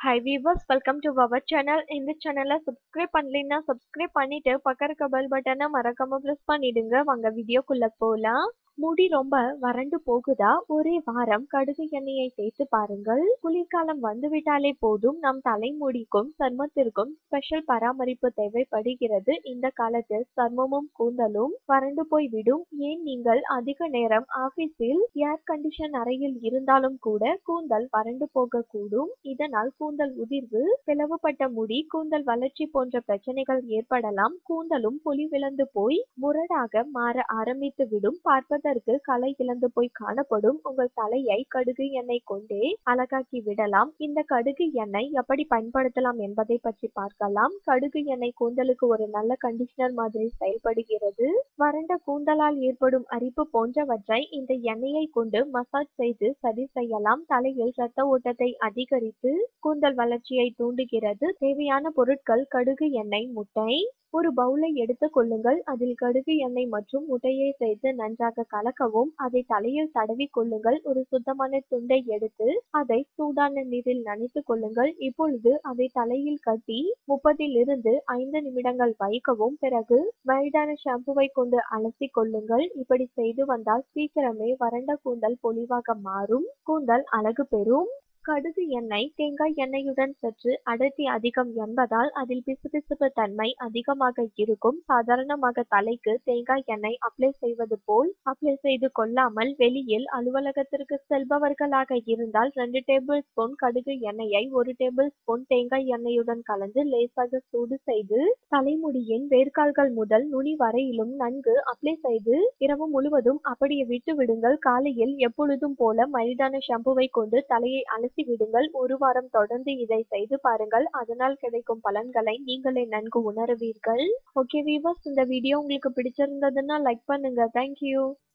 high viewers welcome to our channel இந்த சேனலை subscribe பண்ணலைன்னா சப்ஸ்கிரைப் பண்ணிட்டு பக்கம் இருக்க பெல் பட்டனை மறக்காம ப்ரெஸ் பண்ணிடுங்க வாங்க வீடியோக்குள்ள போலாம் முடி ரொம்ப வறண்டு போகுதா ஒரே வாரம் கடுகு எண்ணெயை தேய்த்து பாருங்கள் குளிர்காலம் வந்துவிட்டாலே போதும் நம் தலைமுடிக்கும் சர்மத்திற்கும் ஸ்பெஷல் பராமரிப்பு தேவைப்படுகிறது இந்த காலத்தில் சர்மமும் கூந்தலும் வறண்டு போய் விடும் ஏன் நீங்கள் அதிக நேரம் ஆபீஸில் ஏர் கண்டிஷன் அறையில் இருந்தாலும் கூட கூந்தல் வறண்டு போகக்கூடும் இதனால் கூந்தல் உதிர்வு பிளவுபட்ட முடி கூந்தல் வளர்ச்சி போன்ற பிரச்சனைகள் ஏற்படலாம் கூந்தலும் பொலிவிழந்து போய் முரடாக மாற ஆரம்பித்து விடும் பார்ப்பதற்கு களை இழந்து போய் காணப்படும் உங்கள் தலையை கடுகு எண்ணெய் கொண்டே அழகாக்கி விடலாம் இந்த கடுகு எண்ணெய் எப்படி பயன்படுத்தலாம் என்பதை பற்றி பார்க்கலாம் கடுகு எண்ணெய் கூந்தலுக்கு ஒரு நல்ல கண்டிஷனர் மாதிரி செயல்படுகிறது வறண்ட கூந்தலால் ஏற்படும் அரிப்பு போன்றவற்றை இந்த எண்ணெயை கொண்டு மசாஜ் செய்து சரி செய்யலாம் தலையில் ரத்த ஓட்டத்தை அதிகரித்து கூந்தல் வளர்ச்சியை தூண்டுகிறது தேவையான பொருட்கள் கடுகு எண்ணெய் முட்டை ஒரு பவுலை எடுத்துக் கொள்ளுங்கள் அதில் கடுகு எண்ணெய் மற்றும் முட்டையை சேர்த்து நன்றாக கலக்கவும் அதை தலையில் தடவி கொள்ளுங்கள் ஒரு சுத்தமான துண்டை எடுத்து அதை சூடான நீரில் நனைத்துக் கொள்ளுங்கள் இப்பொழுது அதை தலையில் கட்டி முப்பதில் இருந்து ஐந்து நிமிடங்கள் வைக்கவும் பிறகு மைல்டான ஷாம்புவை கொண்டு அலசி கொள்ளுங்கள் இப்படி செய்து வந்தால் சீக்கிரமே வறண்ட கூந்தல் பொலிவாக மாறும் கூந்தல் அழகு பெறும் கடுகு எண்ணெய் தேங்காய் எண்ணெயுடன் சற்று அடர்த்தி அதிகம் என்பதால் அதில் பிசுபிசுப்பு தன்மை அதிகமாக இருக்கும் சாதாரணமாக தலைக்கு தேங்காய் எண்ணெய் அப்ளை செய்வது போல் அப்ளை செய்து கொள்ளாமல் வெளியில் அலுவலகத்திற்கு செல்பவர்களாக இருந்தால் ரெண்டு டேபிள் ஸ்பூன் கடுகு எண்ணெயை ஒரு டேபிள் ஸ்பூன் தேங்காய் எண்ணெயுடன் கலந்து லேசாக சூடு செய்து தலைமுடியின் வேர்க்கால்கள் முதல் நுனி வரையிலும் நன்கு அப்ளை செய்து இரவு முழுவதும் அப்படியே விட்டு விடுங்கள் காலையில் எப்பொழுதும் போல மைல்டான ஷாம்புவை கொண்டு தலையை அலசி விடுங்கள் ஒரு வாரம் தொடர்ந்து இதை செய்து பாருங்கள் அதனால் கிடைக்கும் பலன்களை நீங்களே நன்கு உணருவீர்கள் ஓகே வீவர்ஸ் இந்த வீடியோ உங்களுக்கு பிடிச்சிருந்ததுன்னா லைக் பண்ணுங்க தேங்க்யூ